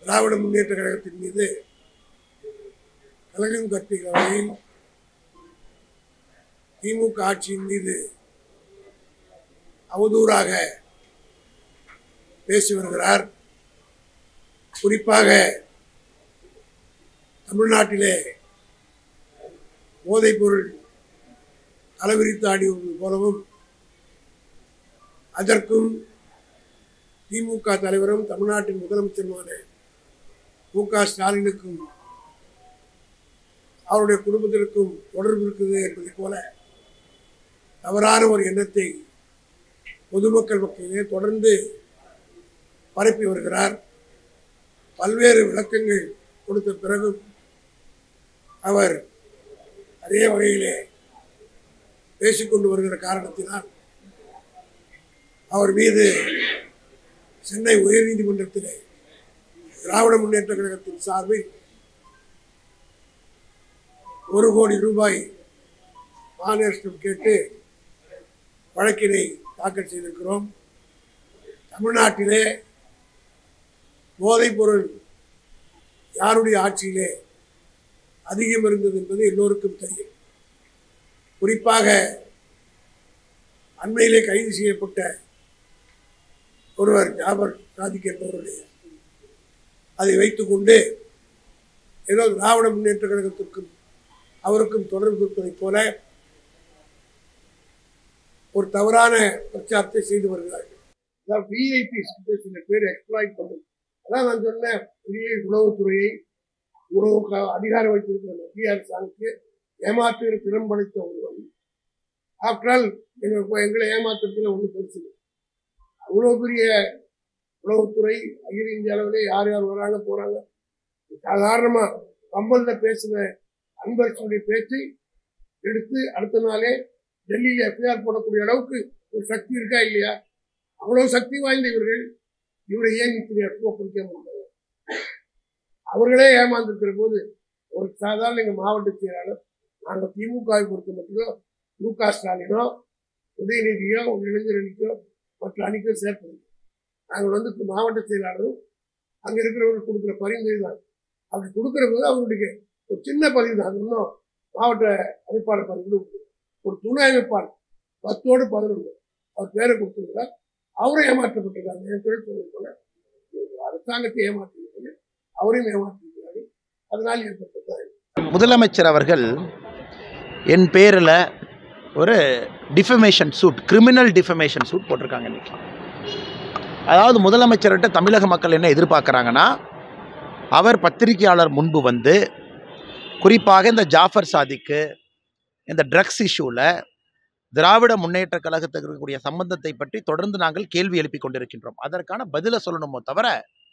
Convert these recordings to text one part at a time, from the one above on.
திராவிட முன்னேற்ற கழகத்தின் மீது கழகம் கற்பிக்கிற வகையில் திமுக ஆட்சியின் மீது அவதூறாக பேசி வருகிறார் குறிப்பாக தமிழ்நாட்டிலே போதைப்பொருள் தலைவிரித்து ஆடியது போலவும் அதற்கும் திமுக தலைவரும் தமிழ்நாட்டின் முதலமைச்சருமான மு க ஸ்டாலினுக்கும் அவருடைய குடும்பத்திற்கும் தொடர்பு இருக்குது என்பதைப் போல தவறான ஒரு எண்ணத்தை பொதுமக்கள் மத்தியிலே தொடர்ந்து பரப்பி வருகிறார் பல்வேறு விளக்கங்கள் கொடுத்த பிறகும் அவர் அதே வகையிலே பேசிக்கொண்டு வருகிற காரணத்தினால் அவர் மீது சென்னை உயர்நீதிமன்றத்திலே திராவிட முன்னேற்ற கழகத்தின் சார்பில் ஒரு கோடி ரூபாய் மாநிலம் கேட்டு வழக்கினை தாக்கல் செய்திருக்கிறோம் தமிழ்நாட்டிலே போதைப்பொருள் யாருடைய ஆட்சியிலே அதிகம் இருந்தது என்பது எல்லோருக்கும் தெரியும் குறிப்பாக அண்மையிலே கைது செய்யப்பட்ட ஒருவர் ஜாபர் சாதிக் என்பவருடைய அதை வைத்துக்கொண்டு ஏதோ திராவிட முன்னேற்ற கழகத்திற்கும் அவருக்கும் தொடர்பு இருப்பதைப் போல ஒரு தவறான பிரச்சாரத்தை செய்து வருகிறார்கள் அதாவது விஐபி சில பேர் எக்ஸ்ப்ளாய்ட் பண்ணுறது அதான் நான் சொன்னேன் பெரிய உளவுத்துறையை உணவு க- அதிகாரம் வைத்திருக்கிற மத்திய அரசாங்கத்துக்கு ஏமாற்றுகிற திறம் படைத்த ஒருவன் ஆஃப்டர் ஆல் எங்க எங்களை ஏமாத்துறதுல ஒன்றும் பெருசு இல்லை. அவ்வளோ பெரிய உளவுத்துறை அகில இந்திய அளவில் யார் யார் வராங்க போறாங்க சாதாரணமா கம்பல்ல பேசுன அன்பரசனுடைய பேச்சை எடுத்து அடுத்த நாளே டெல்லியில எஃப்ஐஆர் போடக்கூடிய அளவுக்கு ஒரு சக்தி இருக்கா இல்லையா அவ்வளவு சக்தி வாய்ந்த இவர்கள் இவரை ஏன் இப்படி எஃப்ஓ பிடிக்க முடியாது அவர்களே ஏமாந்திருக்கிற போது ஒரு சாதாரண எங்க மாவட்ட செயலாளர் நாங்கள் திமுகவை பொறுத்த மட்டும் மு க ஸ்டாலினோ உதயநிதியோ ஒரு இளைஞர் அணிக்கோ மற்ற அணிக்கோ சேர்ப்பது நாங்கள் வந்து இப்ப மாவட்ட செயலாளரும் அங்க இருக்கிறவர்கள் கொடுக்குற பரிந்துரை தான் அப்படி கொடுக்கிற போது அவருடைய ஒரு சின்ன பதிவு தான் அது இன்னும் மாவட்ட அமைப்பாளர் பதிவு ஒரு துணை அமைப்பாளர் பத்தோடு பதினொன்று அவர் பேரை கொடுத்திருக்கிறார் அவரும் ஏமாற்றப்பட்டிருக்காங்க என் தொழில் சொன்னது போல அரசாங்கத்தை ஏமாற்றிருக்காங்க அவரையும் ஏமாற்றிருக்கிறாரு அதனால் ஏற்பட்டது முதலமைச்சர் அவர்கள் என் பேரில் ஒரு defamation suit criminal defamation suit போட்டிருக்காங்க இன்னைக்கு அதாவது முதலமைச்சர்கிட்ட தமிழக மக்கள் என்ன எதிர்பார்க்குறாங்கன்னா அவர் பத்திரிகையாளர் முன்பு வந்து குறிப்பாக இந்த ஜாஃபர் சாதிக்கு இந்த ட்ரக்ஸ் இஷ்யூவில் திராவிட முன்னேற்ற கழகத்துக்கு இருக்கக்கூடிய சம்பந்தத்தை பற்றி தொடர்ந்து நாங்கள் கேள்வி எழுப்பிக் கொண்டிருக்கின்றோம் அதற்கான பதிலை சொல்லணுமோ தவிர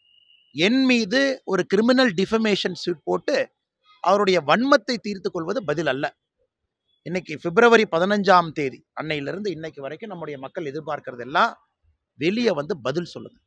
என் மீது ஒரு கிரிமினல் டிஃபமேஷன் சூட் போட்டு அவருடைய வன்மத்தை தீர்த்து கொள்வது பதில் அல்ல இன்னைக்கு பிப்ரவரி பதினஞ்சாம் தேதி அன்னையிலிருந்து இன்னைக்கு வரைக்கும் நம்முடைய மக்கள் எதிர்பார்க்கறது எல்லாம் வெளியே வந்து பதில் சொல்லுங்க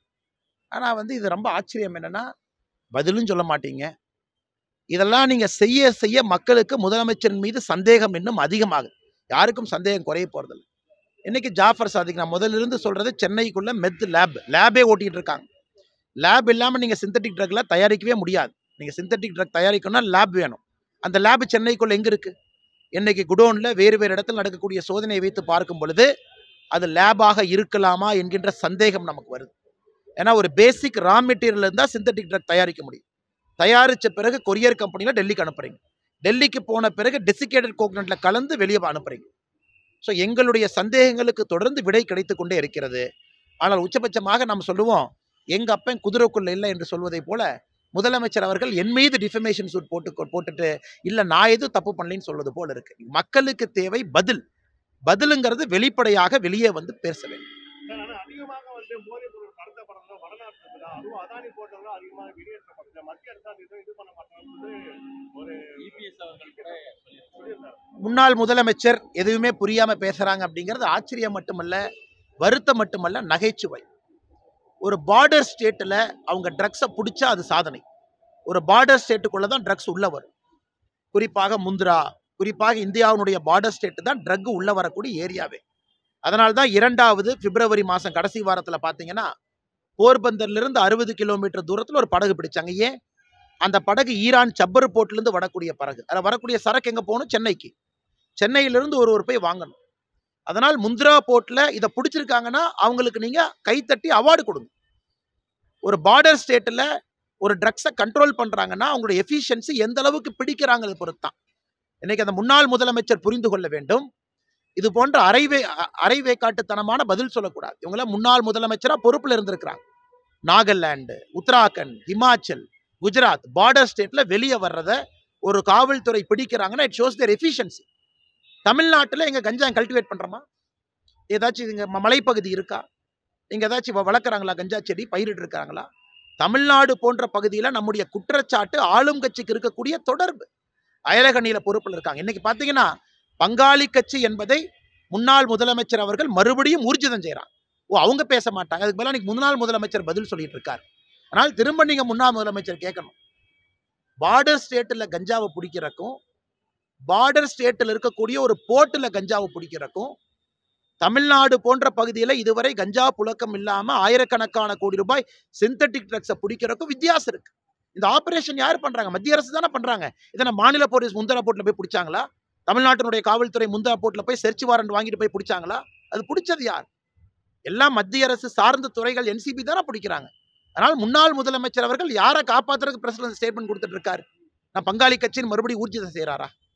ஆனால் வந்து இது ரொம்ப ஆச்சரியம் என்னன்னா பதிலும் சொல்ல மாட்டீங்க இதெல்லாம் நீங்க செய்ய செய்ய மக்களுக்கு முதலமைச்சரின் மீது சந்தேகம் இன்னும் அதிகமாகுது யாருக்கும் சந்தேகம் குறைய போறதில்லை இன்னைக்கு ஜாஃபர் சாதிக் நான் முதல்ல இருந்து சொல்றது சென்னைக்குள்ள மெத் லேப் லேபே ஓட்டிட்டு இருக்காங்க லேப் இல்லாமல் நீங்கள் சிந்தட்டிக் ட்ரக்லாம் தயாரிக்கவே முடியாது நீங்கள் சிந்தட்டிக் ட்ரக் தயாரிக்கணும்னா லேப் வேணும் அந்த லேப் சென்னைக்குள்ள எங்கே இருக்குது இன்னைக்கு குடோனில் வேறு வேறு இடத்துல நடக்கக்கூடிய சோதனையை வைத்து பார்க்கும் பொழுது அது லேபாக இருக்கலாமா என்கின்ற சந்தேகம் நமக்கு வருது ஏன்னா ஒரு பேசிக் ரா மெட்டீரியல் இருந்தால் சிந்தட்டிக் ட்ரக் தயாரிக்க முடியும் தயாரித்த பிறகு கொரியர் கம்பெனியில் டெல்லிக்கு அனுப்புறீங்க டெல்லிக்கு போன பிறகு டெசிகேட்டட் கோகனட்ல கலந்து வெளியே அனுப்புறீங்க ஸோ எங்களுடைய சந்தேகங்களுக்கு தொடர்ந்து விடை கிடைத்து கொண்டே இருக்கிறது ஆனால் உச்சபட்சமாக நம்ம சொல்லுவோம் எங்க அப்பன் குதிரைக்குள்ள இல்லை என்று சொல்வதை போல முதலமைச்சர் அவர்கள் என் மீது டிஃபமேஷன் சூட் போட்டு போட்டுட்டு இல்ல நான் எதுவும் தப்பு பண்ணலைன்னு சொல்வது போல இருக்கு மக்களுக்கு தேவை பதில் பதிலுங்கிறது வெளிப்படையாக வெளியே வந்து பேச வேண்டும் சார், ஆனா அதிகமாக வந்து போதைப் பொருள் கடத்த படம்லாம் வடநாட்டுல தான் அதுவும் அதானி போட்டவங்க அதிகமாக வெளியேற்றப்படுது மத்திய அரசாங்கம் இது இது பண்ண மாட்டாங்கன்னு ஒரு இபிஎஸ் அவர்கள் கூட சொல்லியிருந்தார் முன்னாள் முதலமைச்சர் எதுவுமே புரியாம பேசுறாங்க அப்படிங்கிறது ஆச்சரியம் மட்டுமல்ல வருத்தம் மட்டுமல்ல நகைச்சுவை ஒரு பார்டர் ஸ்டேட்டில் அவங்க ட்ரக்ஸை பிடிச்சா அது சாதனை ஒரு பார்டர் ஸ்டேட்டுக்குள்ள தான் ட்ரக்ஸ் உள்ள வரும் குறிப்பாக முந்திரா குறிப்பாக இந்தியாவினுடைய பார்டர் ஸ்டேட்டு தான் ட்ரக் உள்ள வரக்கூடிய ஏரியாவே அதனால தான் இரண்டாவது பிப்ரவரி மாதம் கடைசி வாரத்தில் பார்த்தீங்கன்னா போர்பந்தர்ல இருந்து அறுபது கிலோமீட்டர் தூரத்தில் ஒரு படகு பிடிச்சாங்க ஏன் அந்த படகு ஈரான் சப்பர் போர்ட்லேருந்து வரக்கூடிய படகு அதில் வரக்கூடிய சரக்கு எங்கே போகணும் சென்னைக்கு சென்னையிலிருந்து ஒரு ஒரு போய் வாங்கணும் அதனால் முந்திரா போர்ட்டில் இதை பிடிச்சிருக்காங்கன்னா அவங்களுக்கு நீங்கள் கைத்தட்டி அவார்டு கொடுங்க ஒரு பார்டர் ஸ்டேட்டில் ஒரு ட்ரக்ஸை கண்ட்ரோல் பண்ணுறாங்கன்னா அவங்களோட எஃபிஷியன்சி எந்த அளவுக்கு பிடிக்கிறாங்கிறது பொறுத்து தான் இன்னைக்கு அந்த முன்னாள் முதலமைச்சர் புரிந்து கொள்ள வேண்டும் இது போன்ற அரைவே அ- அரைவேக்காட்டுத்தனமான பதில் சொல்லக்கூடாது இவங்களாம் முன்னாள் முதலமைச்சராக பொறுப்பில் இருந்திருக்கிறாங்க நாகாலாந்து உத்தராகண்ட் ஹிமாச்சல் குஜராத் பார்டர் ஸ்டேட்டில் வெளியே வர்றத ஒரு காவல்துறை பிடிக்கிறாங்கன்னா இட் ஷோஸ் தேர் எஃபிஷியன்சி தமிழ்நாட்டில் எங்க கஞ்சா கல்டிவேட் பண்ணுறோமா ஏதாச்சும் இங்கே மலைப்பகுதி இருக்கா இங்கே ஏதாச்சும் வ- வளர்க்குறாங்களா கஞ்சா செடி பயிரிட்டு இருக்காங்களா தமிழ்நாடு போன்ற பகுதியில் நம்முடைய குற்றச்சாட்டு ஆளும் கட்சிக்கு இருக்கக்கூடிய தொடர்பு அயலகணியில பொறுப்பில் இருக்காங்க இன்னைக்கு பார்த்தீங்கன்னா பங்காளி கட்சி என்பதை முன்னாள் முதலமைச்சர் அவர்கள் மறுபடியும் ஊர்ஜிதம் செய்கிறாங்க ஓ அவங்க பேச மாட்டாங்க அதுக்கு பதிலாக இன்னைக்கு முன்னாள் முதலமைச்சர் பதில் சொல்லிட்டு இருக்காரு ஆனால் திரும்ப நீங்க முன்னாள் முதலமைச்சர் கேட்கணும் பார்டர் ஸ்டேட்டில் கஞ்சாவை பிடிக்கிறக்கும் பார்டர் ஸ்டேட்டில் இருக்கக்கூடிய ஒரு போர்ட்டில் கஞ்சாவை பிடிக்கிறக்கும் தமிழ்நாடு போன்ற பகுதியில் இதுவரை கஞ்சா புழக்கம் இல்லாம ஆயிரக்கணக்கான கோடி ரூபாய் சிந்தட்டிக் ட்ரக்ஸை பிடிக்கிறக்கும் வித்தியாசம் இருக்கு இந்த ஆபரேஷன் யார் பண்றாங்க மத்திய அரசு தானே பண்றாங்க இதை நம்ம மாநில போலீஸ் முந்தரா போர்ட்ல போய் பிடிச்சாங்களா தமிழ்நாட்டினுடைய காவல்துறை முந்தரா போர்ட்ல போய் செர்ச் வாரண்ட் வாங்கிட்டு போய் பிடிச்சாங்களா அது பிடிச்சது யார் எல்லாம் மத்திய அரசு சார்ந்த துறைகள் என்சிபி தானே பிடிக்கிறாங்க அதனால் முன்னாள் முதலமைச்சர் அவர்கள் யாரை காப்பாத்துறதுக்கு பிரசிடன்ட் ஸ்டேட்மெண்ட் கொடுத்துட்டு இருக்காரு நான் பங்காளி கட்சின்னு மறுபடியும் ஊர்ஜிதம் செய்யறாரா